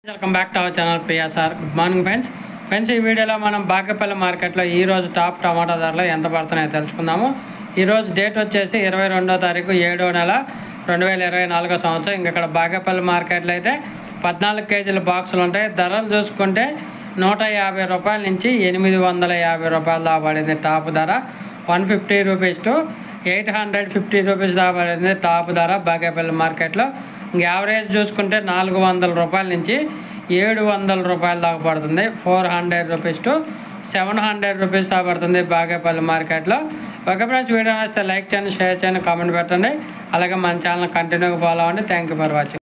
welcome back to our channel PSR good morning friends friends ఈ వీడియోలో మనం బాగేపల్లి మార్కెట్లో ఈ రోజు టాప్ టమాటా ధరలు ఎంత పడుతున్నాయో తెలుసుకుందాము ఈ రోజు డేట్ వచ్చేసి ఇరవై రెండో తారీఖు ఏడో నెల రెండు వేల ఇరవై నాలుగో సంవత్సరం ఇంక ఇక్కడ బాగేపల్లి మార్కెట్లో అయితే పద్నాలుగు కేజీల బాక్సులు ఉంటాయి ధరలు చూసుకుంటే నూట యాభై రూపాయల నుంచి ఎనిమిది వందల యాభై రూపాయల దాకా పడింది టాప్ ధర one fifty rupees to eight hundred fifty rupees దాకా పడింది టాప్ ధర బాగేపల్లి మార్కెట్లో ఇంక యావరేజ్ చూసుకుంటే నాలుగు వందల రూపాయల నుంచి ఏడు వందల రూపాయల దాకా పడుతుంది four hundred rupees to seven hundred rupees దాకా పడుతుంది బాగేపల్లి మార్కెట్లో ఒక ఫ్రెండ్స్ వీడియో వస్తే లైక్ చేయండి షేర్ చేయండి కామెంట్ పెట్టండి అలాగే మన ఛానల్ కంటిన్యూగా ఫాలో అవ్వండి థ్యాంక్ యూ ఫర్ వాచింగ్